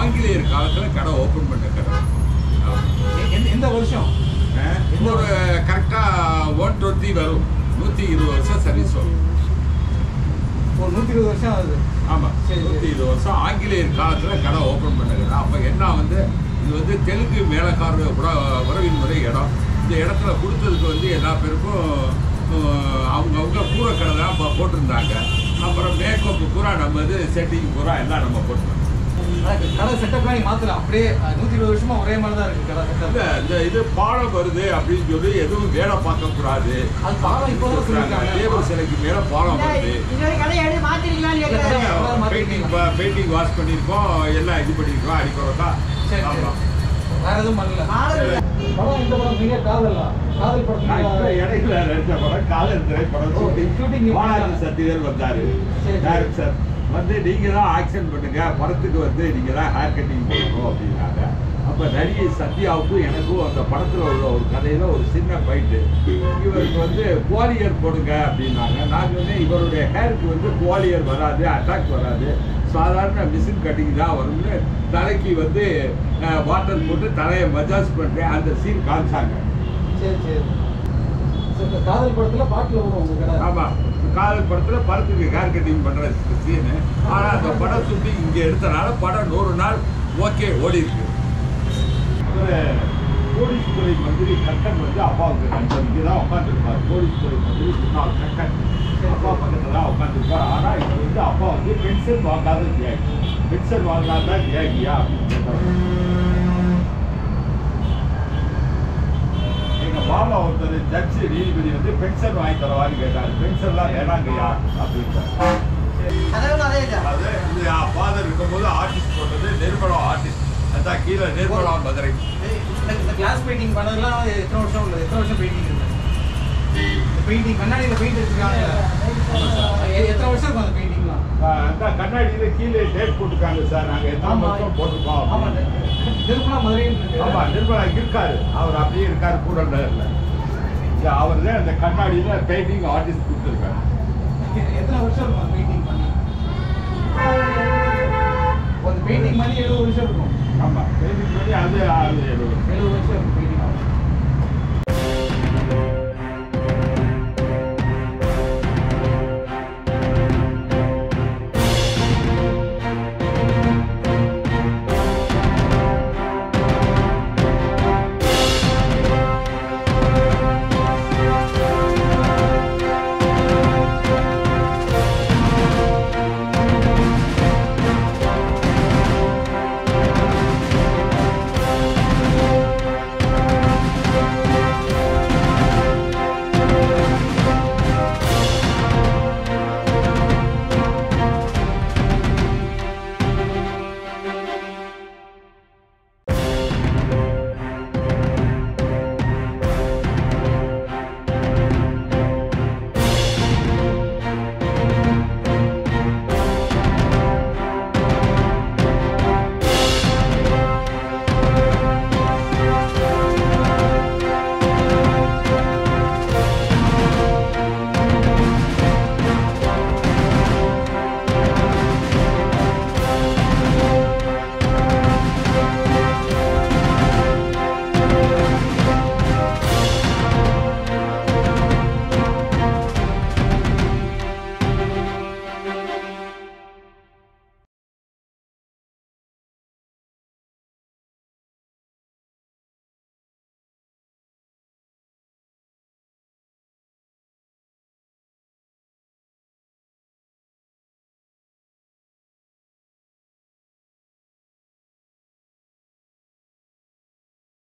ஆங்கிலேயர் காலத்தில் கடை ஓப்பன் பண்ண கடை ஆமா. எந்த எந்த வருஷம் அஹ், இன்னொரு கரெக்டாக ஒன் டுவெண்ட்டி வரும் நூற்றி இருபது வருஷம் சர்வீஸ் வரும் ஒரு நூற்றி இருபது வருஷம் ஆகுது ஆமாம் சரி, சரி. நூற்றி இருபது வருஷம் ஆங்கிலேயர் காலத்தில் கடை ஓப்பன் பண்ண கடை அப்போ என்ன வந்து இது வந்து தெலுங்கு மேலக்கார உற உறவின் முறை இடம் இந்த இடத்துல கொடுத்ததுக்கு வந்து எல்லா பேருக்கும் அஹ், அவங்க அவங்க கூரை கடை தான் போ- போட்டிருந்தாங்க அப்புறம் மேக்கப் பூரா நம்ம இது செட்டிங் பூரா எல்லாம் நம்ம போட்டுருந்தோம் அதான் கடை செட்டப்லாம் நீ மாற்றலாம் அப்படியே நூற்றி இருபது வருஷமா ஒரே மாதிரி தான் இருக்குது கடை செட்டப் இல்ல, இந்த இது பாலம் வருது அப்படின்னு சொல்லி எதுவும் வேலை பார்க்க கூடாது அது பாலம் இப்போ தான் சொல்லியிருக்காங்க தேவர் சிலைக்கு மேல பாலம் வருது இன்னொரு கடையை எடுத்து மாத்திருக்கலாம்னு கேட்குறாரு பெயிண்டிங் பெயிண்டிங் வாஷ் பண்ணியிருக்கோம் எல்லாம் இது பண்ணியிருக்கோம் அடிக்கிறோக்கா சரி ஆமா சரி வேற எதுவும் பண்ணல மாடல் படம் இந்த படம் நீங்க காதலா காதல் நான் இப்ப படத்துல இடையில நடிச்ச படம் காதல் திரைப்படம் ஓ, shooting. shooting இங்க வாலாஜி பண்ணாங்க. சத்யவேல் வந்தாரு சரி, சரி. டைரக்டர் வந்து நீங்க தான் ஆக்ஷன் பண்ணுங்க படத்துக்கு வந்து நீங்க தான் ஹேர் கட்டிங் பண்ணணும் அப்படின்னாங்க அப்ப நடிகை சத்யாவுக்கும் எனக்கும் அந்த படத்துல உள்ள ஒரு கதையில ஒரு சின்ன ஃபைட்டு இவருக்கு வந்து குவாலியர் போடுங்க அப்படின்னாங்க நான் சொன்னேன் இவருடைய ஹேருக்கு வந்து குவாலியர் வராது அட்டாக் வராது சாதாரண மிஷின் கட்டிங் தான் வரும்னு தலைக்கு வந்து வாட்டர் போட்டு தலையை மஜாஜ் பண்ணுறேன் அந்த சீன் காமிச்சாங்க சரி சரி சரி இந்த காதல் படத்துல பாட்டுல வரும் உங்க கடை ஆமா காதல் படத்துல படத்துக்கு ஹேர் கட்டிங் பண்ற சீனு ஆனா அந்த படம் சுட்டி இங்க எடுத்தனால படம் நூறு நாள் ஓகே ஓடி இருக்கு ஒரு போலீஸ்துறை மந்திரி கட்டன் வந்து அப்பாவுக்கு நண்பர் இங்கே தான் உட்காந்துருப்பார் போலீஸ்துறை மந்திரி முன்னாள் கட்டன் அப்பா பக்கத்துல தான் உட்காந்துருப்பார் ஆனா இவர் வந்து அப்பா வந்து பென்ஷன் வாங்காத தியாகி பென்ஷன் வாங்காத தியாகியா அப்படின்னு கேட்டார் எங்க மாமா ஒருத்தர் ஜட்ஜி நீதிபதி வந்து பென்ஷன் வாங்கி தரவான்னு கேட்டார் பென்ஷன்லாம் வேணாங்கய்யா அப்படின்ட்டார் அதாவது அதே தான் அது இது ஃபாதர் இருக்கும்போது ஆர்டிஸ்ட் போட்டது நிர்மலா ஆர்டிஸ்ட் அதான் கீழே நிர்மலா மதுரை இந்த- இந்த கிளாஸ் பெயிண்டிங் பண்ணதெல்லாம் எத்தனை வருஷம் உள்ளது எத்தனை வருஷம் பெயிண்டிங் இருக்கு இந்த பெயிண்டிங் கண்ணாடியில் பெயிண்ட் எடுத்துருக்காங்க எத்தனை வருஷம் இருக்கும் அந்த பெயிண்டிங்லாம் ஆஹ் அதான் கண்ணாடியில கீழே டேட் போட்டுருக்காங்க சார் நாங்க எத்தனை வருஷம் போட்டிருக்கோம் ஆமா அப்படின்னு. திருப்பணா மதுரைன்னு இருக்கு. ஆமா நிர்மலா இருக்காரு அவர் அப்படியே இருக்காரு கூட நகர்ல அவர் தான் அந்த கண்ணாடியில பெயிண்டிங் ஆர்டிஸ்ட் கொடுத்துருக்காரு எ- எத்தனை வருஷம் இருக்கும் அந்த பெயிண்டிங் பண்ணி ஒரு பெயிண்டிங் பண்ணி எழுபது வருஷம் இருக்கும் ஆமா பெயிண்டிங் பண்ணி அது அது எழுபது எழுபது வருஷம் இருக்கும்